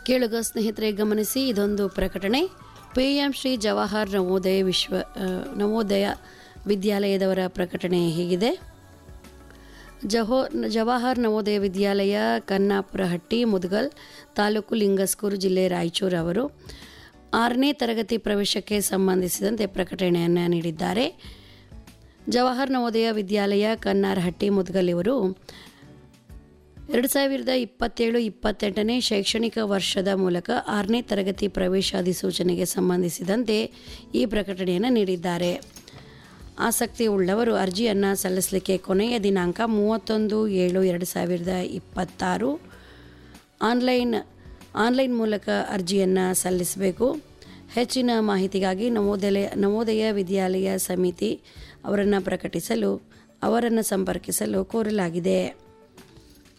ಕೇಳುಗ ಸ್ನೇಹಿತರೆ ಗಮನಿಸಿ ಇದೊಂದು ಪ್ರಕಟಣೆ ಪಿ ಎಂ ಶ್ರೀ ಜವಾಹರ್ ನವೋದಯ ವಿಶ್ವ ಆ, ನವೋದಯ ವಿದ್ಯಾಲಯದವರ ಪ್ರಕಟಣೆ ಹೀಗಿದೆ ಜಹೋ ಜವಾಹರ್ ನವೋದಯ ವಿದ್ಯಾಲಯ ಕನ್ನಾಪುರಹಟ್ಟಿ ಮುದಗಲ್ ತಾಲೂಕು ಲಿಂಗಸ್ಕೂರು ಜಿಲ್ಲೆ ರಾಯಚೂರು ಅವರು ಆರನೇ ತರಗತಿ ಪ್ರವೇಶಕ್ಕೆ ಸಂಬಂಧಿಸಿದಂತೆ ಪ್ರಕಟಣೆಯನ್ನು ನೀಡಿದ್ದಾರೆ ಜವಾಹರ್ ನವೋದಯ ವಿದ್ಯಾಲಯ ಕನ್ನಾರಹಟ್ಟಿ ಮುದಗಲ್ ಇವರು ಎರಡು ಸಾವಿರದ ಇಪ್ಪತ್ತೇಳು ಇಪ್ಪತ್ತೆಂಟನೇ ಶೈಕ್ಷಣಿಕ ವರ್ಷದ ಮೂಲಕ ಆರನೇ ತರಗತಿ ಪ್ರವೇಶಾಧಿಸೂಚನೆಗೆ ಸಂಬಂಧಿಸಿದಂತೆ ಈ ಪ್ರಕಟಣೆಯನ್ನು ನೀಡಿದ್ದಾರೆ ಆಸಕ್ತಿ ಉಳ್ಳವರು ಅರ್ಜಿಯನ್ನು ಸಲ್ಲಿಸಲಿಕ್ಕೆ ಕೊನೆಯ ದಿನಾಂಕ ಮೂವತ್ತೊಂದು ಏಳು ಎರಡು ಸಾವಿರದ ಇಪ್ಪತ್ತಾರು ಆನ್ಲೈನ್ ಆನ್ಲೈನ್ ಮೂಲಕ ಅರ್ಜಿಯನ್ನು ಸಲ್ಲಿಸಬೇಕು ಹೆಚ್ಚಿನ ಮಾಹಿತಿಗಾಗಿ ನವೋದಯ ನವೋದಯ ವಿದ್ಯಾಲಯ ಸಮಿತಿ ಅವರನ್ನು ಪ್ರಕಟಿಸಲು ಅವರನ್ನು ಸಂಪರ್ಕಿಸಲು ಕೋರಲಾಗಿದೆ